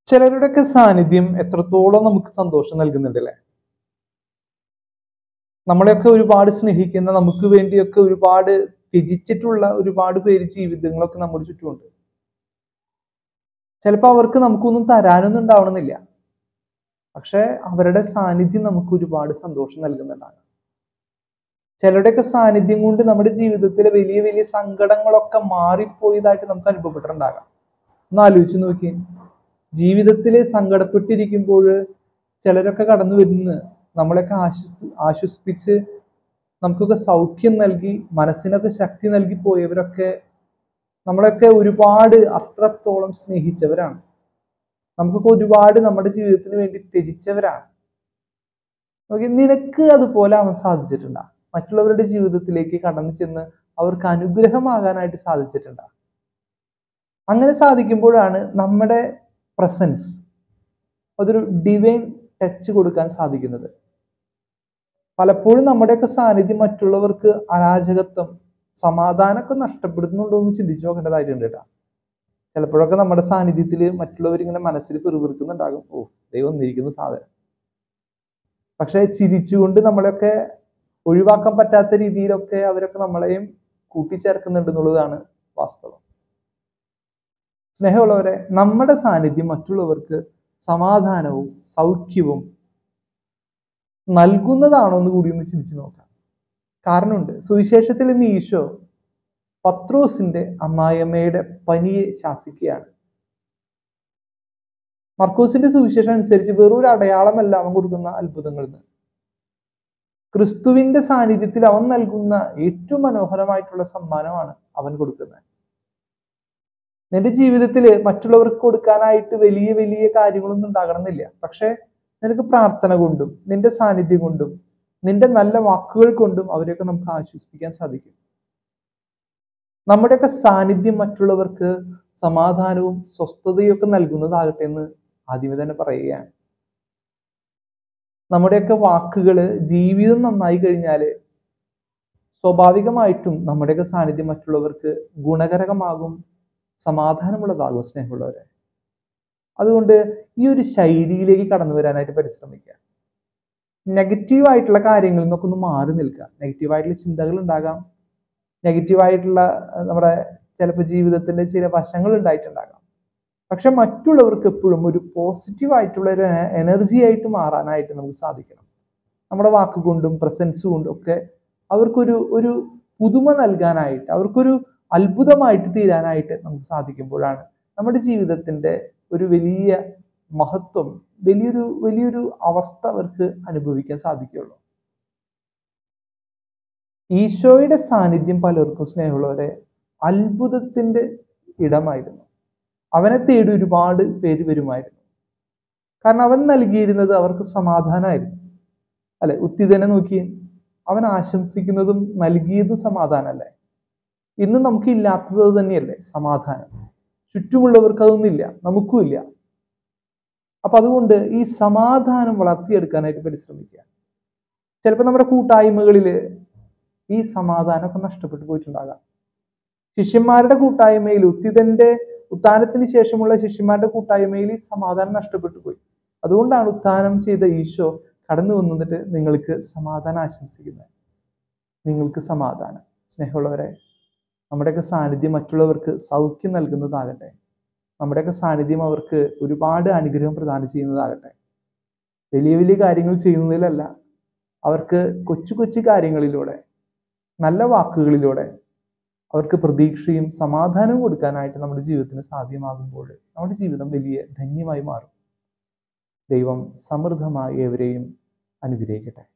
ചിലരുടെയൊക്കെ സാന്നിധ്യം എത്രത്തോളം നമുക്ക് സന്തോഷം നൽകുന്നുണ്ടല്ലേ നമ്മളെയൊക്കെ ഒരുപാട് സ്നേഹിക്കുന്ന നമുക്ക് വേണ്ടിയൊക്കെ ഒരുപാട് ത്യജിച്ചിട്ടുള്ള ഒരുപാട് പേര് ജീവിതങ്ങളൊക്കെ നമ്മുടെ ചുറ്റുമുണ്ട് ചിലപ്പോൾ അവർക്ക് നമുക്കൊന്നും തരാനൊന്നും ഉണ്ടാവണമെന്നില്ല പക്ഷെ അവരുടെ സാന്നിധ്യം നമുക്ക് ഒരുപാട് സന്തോഷം നൽകുന്നുണ്ടാകാം ചിലരുടെയൊക്കെ സാന്നിധ്യം കൊണ്ട് നമ്മുടെ ജീവിതത്തിലെ വലിയ വലിയ സങ്കടങ്ങളൊക്കെ മാറിപ്പോയതായിട്ട് നമുക്ക് അനുഭവപ്പെട്ടിട്ടുണ്ടാകാം ഒന്ന് ആലോചിച്ച് നോക്കി ജീവിതത്തിൽ സങ്കടപ്പെട്ടിരിക്കുമ്പോൾ ചിലരൊക്കെ കടന്നു വരുന്ന നമ്മളെയൊക്കെ ആശ്വ ആശ്വസിപ്പിച്ച് നമുക്കൊക്കെ സൗഖ്യം നൽകി മനസ്സിനൊക്കെ ശക്തി നൽകി പോയവരൊക്കെ നമ്മളൊക്കെ ഒരുപാട് അത്രത്തോളം സ്നേഹിച്ചവരാണ് നമുക്കൊക്കെ ഒരുപാട് നമ്മുടെ ജീവിതത്തിന് വേണ്ടി ത്യജിച്ചവരാണ് നോക്കി നിനക്ക് അതുപോലെ അവൻ സാധിച്ചിട്ടുണ്ടാ മറ്റുള്ളവരുടെ ജീവിതത്തിലേക്ക് കടന്നു ചെന്ന് അവർക്ക് അനുഗ്രഹമാകാനായിട്ട് സാധിച്ചിട്ടുണ്ടാ അങ്ങനെ സാധിക്കുമ്പോഴാണ് നമ്മുടെ പ്രസൻസ് അതൊരു ഡിവൈൻ ടച്ച് കൊടുക്കാൻ സാധിക്കുന്നത് പലപ്പോഴും നമ്മുടെയൊക്കെ സാന്നിധ്യം മറ്റുള്ളവർക്ക് അരാജകത്വം സമാധാനമൊക്കെ നഷ്ടപ്പെടുന്നുണ്ടോ എന്ന് ചിന്തിച്ചു നോക്കേണ്ടതായിട്ടുണ്ട് കേട്ടോ ചിലപ്പോഴൊക്കെ നമ്മുടെ സാന്നിധ്യത്തിൽ മറ്റുള്ളവർ ഇങ്ങനെ മനസ്സിൽ പിറുപിറുക്കുന്നുണ്ടാകും ഓ ദൈവം ഒന്നിരിക്കുന്ന സാധനം പക്ഷെ ചിരിച്ചുകൊണ്ട് നമ്മളെയൊക്കെ ഒഴിവാക്കാൻ പറ്റാത്ത രീതിയിലൊക്കെ അവരൊക്കെ നമ്മളെയും കൂട്ടിച്ചേർക്കുന്നുണ്ട് എന്നുള്ളതാണ് വാസ്തവം സ്നേഹമുള്ളവരെ നമ്മുടെ സാന്നിധ്യം മറ്റുള്ളവർക്ക് സമാധാനവും സൗഖ്യവും നൽകുന്നതാണോ എന്ന് കൂടി ഒന്ന് ചിന്തിച്ചു നോക്കാം കാരണമുണ്ട് സുവിശേഷത്തിൽ ഇന്ന് ഈശോ പത്രോസിന്റെ അമ്മായിയമ്മയുടെ പനിയെ ശാസിക്കുകയാണ് മർക്കോസിന്റെ സുവിശേഷം അനുസരിച്ച് വെറൊരു അടയാളമല്ല അവൻ കൊടുക്കുന്ന അത്ഭുതങ്ങളിൽ നിന്ന് ക്രിസ്തുവിന്റെ സാന്നിധ്യത്തിൽ അവൻ നൽകുന്ന ഏറ്റവും മനോഹരമായിട്ടുള്ള സമ്മാനമാണ് അവൻ കൊടുക്കുന്നത് നിന്റെ ജീവിതത്തിൽ മറ്റുള്ളവർക്ക് കൊടുക്കാനായിട്ട് വലിയ വലിയ കാര്യങ്ങളൊന്നും ഉണ്ടാകണമെന്നില്ല പക്ഷെ നിനക്ക് പ്രാർത്ഥന കൊണ്ടും നിന്റെ സാന്നിധ്യം കൊണ്ടും നിന്റെ നല്ല വാക്കുകൾ കൊണ്ടും അവരെയൊക്കെ നമുക്ക് ആശ്വസിപ്പിക്കാൻ സാധിക്കും നമ്മുടെയൊക്കെ സാന്നിധ്യം മറ്റുള്ളവർക്ക് സമാധാനവും സ്വസ്ഥതയും ഒക്കെ നൽകുന്നതാകട്ടെ എന്ന് ആദ്യമേ തന്നെ പറയുകയാണ് നമ്മുടെയൊക്കെ വാക്കുകൾ ജീവിതം നന്നായി കഴിഞ്ഞാൽ സ്വാഭാവികമായിട്ടും നമ്മുടെയൊക്കെ സാന്നിധ്യം മറ്റുള്ളവർക്ക് ഗുണകരമാകും സമാധാനമുള്ളതാകും സ്നേഹമുള്ളവരെ അതുകൊണ്ട് ഈ ഒരു ശൈലിയിലേക്ക് കടന്നു വരാനായിട്ട് പരിശ്രമിക്കുക നെഗറ്റീവ് ആയിട്ടുള്ള കാര്യങ്ങളിൽ നിന്നൊക്കെ ഒന്ന് മാറി നിൽക്കുക നെഗറ്റീവ് ആയിട്ടുള്ള ചിന്തകൾ ഉണ്ടാകാം നെഗറ്റീവ് ആയിട്ടുള്ള നമ്മുടെ ചിലപ്പോൾ ജീവിതത്തിന്റെ ചില വശങ്ങൾ ഉണ്ടായിട്ടുണ്ടാകാം പക്ഷെ മറ്റുള്ളവർക്ക് എപ്പോഴും ഒരു പോസിറ്റീവ് ആയിട്ടുള്ള ഒരു എനർജി ആയിട്ട് മാറാനായിട്ട് നമുക്ക് സാധിക്കണം നമ്മുടെ വാക്കുകൊണ്ടും പ്രസൻസ് കൊണ്ടും ഒക്കെ അവർക്കൊരു ഒരു പുതുമ നൽകാനായിട്ട് അവർക്കൊരു അത്ഭുതമായിട്ട് തീരാനായിട്ട് നമുക്ക് സാധിക്കുമ്പോഴാണ് നമ്മുടെ ജീവിതത്തിന്റെ ഒരു വലിയ മഹത്വം വലിയൊരു വലിയൊരു അവസ്ഥ അവർക്ക് അനുഭവിക്കാൻ സാധിക്കുകയുള്ളൂ ഈശോയുടെ സാന്നിധ്യം പലർക്കും സ്നേഹമുള്ളവരെ അത്ഭുതത്തിന്റെ ഇടമായിരുന്നു അവനെ തേടി ഒരുപാട് പേര് വരുമായിരുന്നു കാരണം അവൻ നൽകിയിരുന്നത് അവർക്ക് സമാധാനമായിരുന്നു അല്ലെ ഉത്തിതനെ നോക്കി അവൻ ആശംസിക്കുന്നതും നൽകിയതും സമാധാനമല്ലേ ഇന്ന് നമുക്ക് ഇല്ലാത്തത് തന്നെയല്ലേ സമാധാനം ചുറ്റുമുള്ളവർക്ക് അതൊന്നുമില്ല നമുക്കും ഇല്ല അപ്പൊ അതുകൊണ്ട് ഈ സമാധാനം വളർത്തിയെടുക്കാനായിട്ട് പരിശ്രമിക്കുക ചിലപ്പോൾ നമ്മുടെ കൂട്ടായ്മകളിൽ ഈ സമാധാനമൊക്കെ നഷ്ടപ്പെട്ടു പോയിട്ടുണ്ടാകാം ശിഷ്യന്മാരുടെ കൂട്ടായ്മയിൽ ഉത്തിതന്റെ ഉത്ഥാനത്തിന് ശേഷമുള്ള ശിഷ്യന്മാരുടെ കൂട്ടായ്മയിൽ ഈ സമാധാനം നഷ്ടപ്പെട്ടു പോയി അതുകൊണ്ടാണ് ഉത്ഥാനം ചെയ്ത ഈശോ കടന്നു വന്നിട്ട് നിങ്ങൾക്ക് സമാധാനം ആശംസിക്കുന്നത് നിങ്ങൾക്ക് സമാധാനം സ്നേഹമുള്ളവരെ നമ്മുടെയൊക്കെ സാന്നിധ്യം മറ്റുള്ളവർക്ക് സൗഖ്യം നൽകുന്നതാകട്ടെ നമ്മുടെയൊക്കെ സാന്നിധ്യം അവർക്ക് ഒരുപാട് അനുഗ്രഹം പ്രദാനം ചെയ്യുന്നതാകട്ടെ വലിയ വലിയ കാര്യങ്ങൾ ചെയ്യുന്നതിലല്ല അവർക്ക് കൊച്ചു കൊച്ചു കാര്യങ്ങളിലൂടെ നല്ല വാക്കുകളിലൂടെ അവർക്ക് പ്രതീക്ഷയും സമാധാനവും കൊടുക്കാനായിട്ട് നമ്മുടെ ജീവിതത്തിന് സാധ്യമാകുമ്പോൾ നമ്മുടെ ജീവിതം വലിയ ധന്യമായി മാറും ദൈവം സമൃദ്ധമായി ഏവരെയും അനുഗ്രഹിക്കട്ടെ